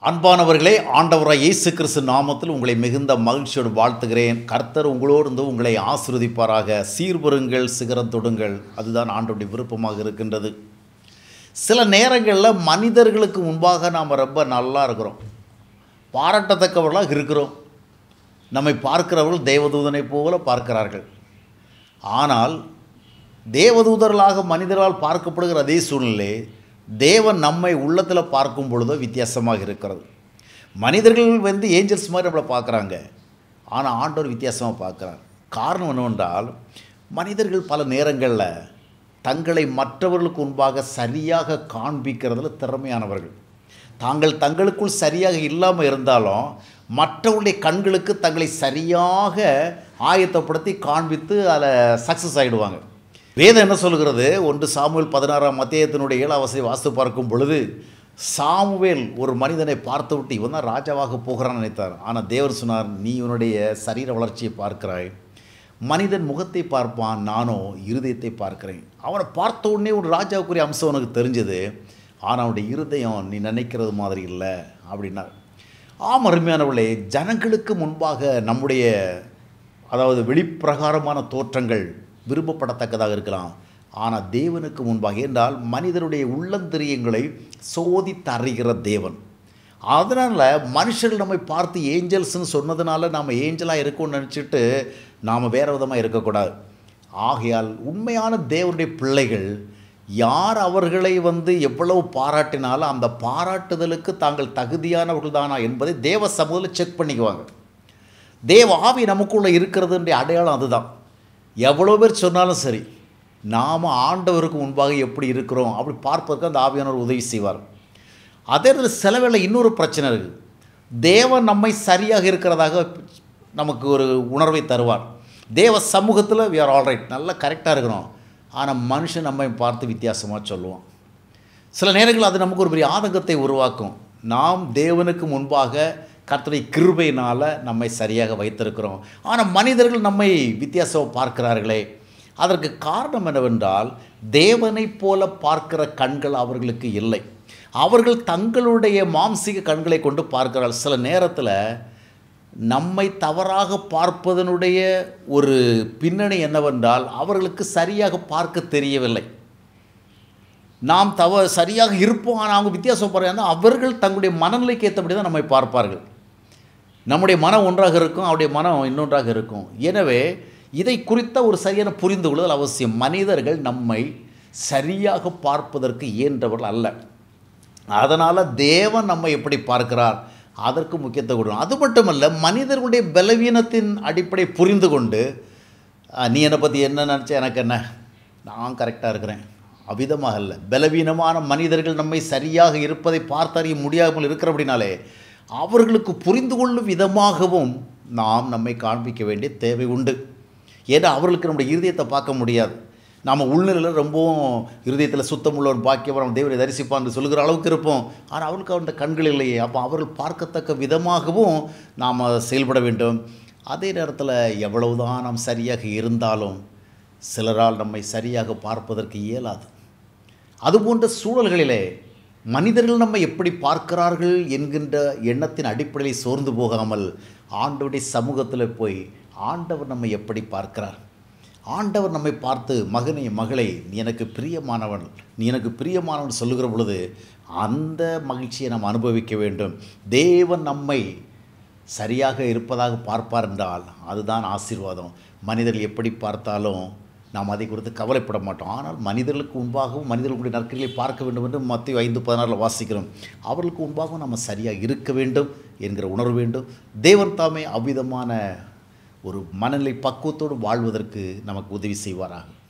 அன்பானவர்களே ஆண்டவராய் இயேசு கிறிஸ்து நாமத்தில் உங்களை மிகுந்த மகிழ்ச்சியோடு வாழ்த்துகிறேன் கர்த்தர் உங்களோடு இருந்து உங்களை ஆசிர்வதிப்பாராக சீர்பெறுங்கள் சிகரம் தொடுங்கள் அதுதான் ஆண்டவருடைய விருப்பமாக இருக்கின்றது சில நேரங்களில் மனிதர்களுக்கு முன்பாக நாம் ரொம்ப நல்லா இருக்கிறோம் பாராட்டத்தக்கவர்களாக இருக்கிறோம் நம்மை பார்க்கிறவர்கள் தேவதூதனை போல பார்க்கிறார்கள் ஆனால் தேவதூதர்களாக மனிதர்களால் பார்க்கப்படுகிற அதே சூழ்நிலை தேவன் நம்மை உள்ளத்தில் பார்க்கும் பொழுதோ வித்தியாசமாக இருக்கிறது மனிதர்கள் வந்து ஏஞ்சல்ஸ் மாதிரி நம்மளை பார்க்குறாங்க ஆனால் ஆண்டவர் வித்தியாசமாக பார்க்குறார் காரணம் என்னவென்றால் மனிதர்கள் பல நேரங்களில் தங்களை மற்றவர்களுக்கு முன்பாக சரியாக காண்பிக்கிறதுல திறமையானவர்கள் தாங்கள் தங்களுக்குள் சரியாக இல்லாமல் இருந்தாலும் மற்றவருடைய கண்களுக்கு தங்களை சரியாக ஆயத்தப்படுத்தி காண்பித்து அதில் சக்ஸஸ் ஆகிடுவாங்க வேதம் என்ன சொல்கிறது ஒன்று சாமுவேல் பதினாறாம் மத்தியத்தினுடைய ஏழாம் வசதி வாஸ்து பார்க்கும் பொழுது சாமுவேல் ஒரு மனிதனை பார்த்து விட்டு இவன் தான் ராஜாவாக போகிறான்னு நினைத்தார் ஆனால் தேவர் சொன்னார் நீ உன்னுடைய சரீர வளர்ச்சியை பார்க்கிறாய் மனிதன் முகத்தை பார்ப்பான் நானோ இருதயத்தை பார்க்கிறேன் அவனை பார்த்த உடனே ஒரு ராஜாவுக்குரிய அம்சம் உனக்கு தெரிஞ்சது ஆனால் அவனுடைய இருதயம் நீ நினைக்கிறது மாதிரி இல்லை அப்படின்னார் ஆம் அருமையானவர்களே ஜனங்களுக்கு முன்பாக நம்முடைய அதாவது வெளிப்பிரகாரமான தோற்றங்கள் விரும்பப்படத்தக்கதாக இருக்கலாம் ஆனால் தேவனுக்கு முன்பாக என்றால் மனிதனுடைய உள்ளந்திரியங்களை சோதித்து அறிகிற தேவன் அதனால் மனுஷர்கள் நம்மை பார்த்து ஏஞ்சல்ஸ்னு சொன்னதுனால நாம் ஏஞ்சலாக இருக்கோம்னு நினச்சிட்டு நாம் வேறு விதமாக இருக்கக்கூடாது ஆகையால் உண்மையான தேவனுடைய பிள்ளைகள் யார் அவர்களை வந்து எவ்வளவு பாராட்டினாலும் அந்த பாராட்டுதலுக்கு தாங்கள் தகுதியானவர்கள் தானா என்பதை தேவ சமூகத்தில் செக் பண்ணிக்குவாங்க தேவ ஆவி நமக்குள்ளே இருக்கிறதுன்ற அடையாளம் அதுதான் எவ்வளோ பேர் சொன்னாலும் சரி நாம் ஆண்டவருக்கு முன்பாக எப்படி இருக்கிறோம் அப்படி பார்ப்பதற்கு அந்த ஆவியானவர் உதவி செய்வார் அதே நேரத்தில் சில வேளை இன்னொரு பிரச்சனை இருக்குது தேவன் நம்மை சரியாக இருக்கிறதாக நமக்கு ஒரு உணர்வை தருவார் தேவ சமூகத்தில் வி ஆர் ஆல்ரைட் நல்லா கரெக்டாக இருக்கிறோம் ஆனால் மனுஷன் நம்மை பார்த்து வித்தியாசமாக சொல்லுவான் சில நேரங்களில் அது நமக்கு ஒரு பெரிய ஆதங்கத்தை உருவாக்கும் நாம் தேவனுக்கு முன்பாக கர்த்தரை கிருபையினால் நம்மை சரியாக வைத்திருக்கிறோம் ஆனால் மனிதர்கள் நம்மை வித்தியாசமாக பார்க்கிறார்களே அதற்கு காரணம் என்னவென்றால் தேவனைப் போல பார்க்கிற கண்கள் அவர்களுக்கு இல்லை அவர்கள் தங்களுடைய மாம்சீக கண்களை கொண்டு பார்க்கிறார்கள் சில நேரத்தில் நம்மை தவறாக பார்ப்பதனுடைய ஒரு பின்னணி என்னவென்றால் அவர்களுக்கு சரியாக பார்க்க தெரியவில்லை நாம் தவ சரியாக இருப்போம் ஆனால் அவங்க வித்தியாசம் பாருங்க அவர்கள் தங்களுடைய மனநிலைக்கு ஏற்றபடி தான் நம்மை பார்ப்பார்கள் நம்முடைய மனம் ஒன்றாக இருக்கும் அவருடைய மனம் இன்னொன்றாக இருக்கும் எனவே இதை குறித்த ஒரு சரியான புரிந்து கொள்ளுதல் அவசியம் மனிதர்கள் நம்மை சரியாக பார்ப்பதற்கு இயன்றவர்கள் அல்ல அதனால் தேவன் நம்மை எப்படி பார்க்கிறார் அதற்கு முக்கியத்துவம் கொடுக்கணும் அது மட்டுமல்ல மனிதர்களுடைய பலவீனத்தின் அடிப்படை புரிந்து கொண்டு நீ என்னை பற்றி என்ன நினச்ச எனக்கு என்ன நான் கரெக்டாக இருக்கிறேன் அவ்விதமாக அல்ல பலவீனமான மனிதர்கள் நம்மை சரியாக இருப்பதை பார்த்தறிய முடியாமல் இருக்கிற அப்படின்னாலே அவர்களுக்கு புரிந்து கொள்ளும் விதமாகவும் நாம் நம்மை காண்பிக்க வேண்டிய தேவை உண்டு ஏன்னா அவர்களுக்கு நம்முடைய இருதயத்தை பார்க்க முடியாது நாம் உள்நிலையில் ரொம்பவும் இருதயத்தில் சுத்தம் உள்ளவன் பாக்கியவன் அவன் தேவனை தரிசிப்பான் சொல்லுகிற அளவுக்கு இருப்போம் ஆனால் அவனுக்கு அவன் கண்கள் இல்லையே அப்போ அவர்கள் பார்க்கத்தக்க விதமாகவும் நாம் செயல்பட வேண்டும் அதே நேரத்தில் எவ்வளவுதான் நாம் சரியாக இருந்தாலும் சிலரால் நம்மை சரியாக பார்ப்பதற்கு இயலாது அதுபோன்ற சூழல்களிலே மனிதர்கள் நம்மை எப்படி பார்க்கிறார்கள் என்கின்ற எண்ணத்தின் அடிப்படையில் சோர்ந்து போகாமல் ஆண்டவருடைய சமூகத்தில் போய் ஆண்டவர் நம்மை எப்படி பார்க்கிறார் ஆண்டவர் நம்மை பார்த்து மகனே மகளே நீ எனக்கு பிரியமானவன் நீ எனக்கு பிரியமானவன் சொல்லுகிற பொழுது அந்த மகிழ்ச்சியை நாம் அனுபவிக்க வேண்டும் தேவன் நம்மை சரியாக இருப்பதாக பார்ப்பார் என்றால் அதுதான் ஆசீர்வாதம் மனிதர்கள் எப்படி பார்த்தாலும் நாம் அதை குறித்து கவலைப்பட மாட்டோம் ஆனால் மனிதர்களுக்கு முன்பாகவும் மனிதர்களுடைய நற்கைகளை பார்க்க வேண்டும் என்று மத்திய ஐந்து பதினாறில் வாசிக்கிறோம் அவர்களுக்கு முன்பாகவும் நம்ம சரியாக இருக்க வேண்டும் என்கிற உணர்வு வேண்டும் தேவன் தாமே அவ்விதமான ஒரு மனநிலை பக்குவத்தோடு வாழ்வதற்கு நமக்கு உதவி செய்வாராக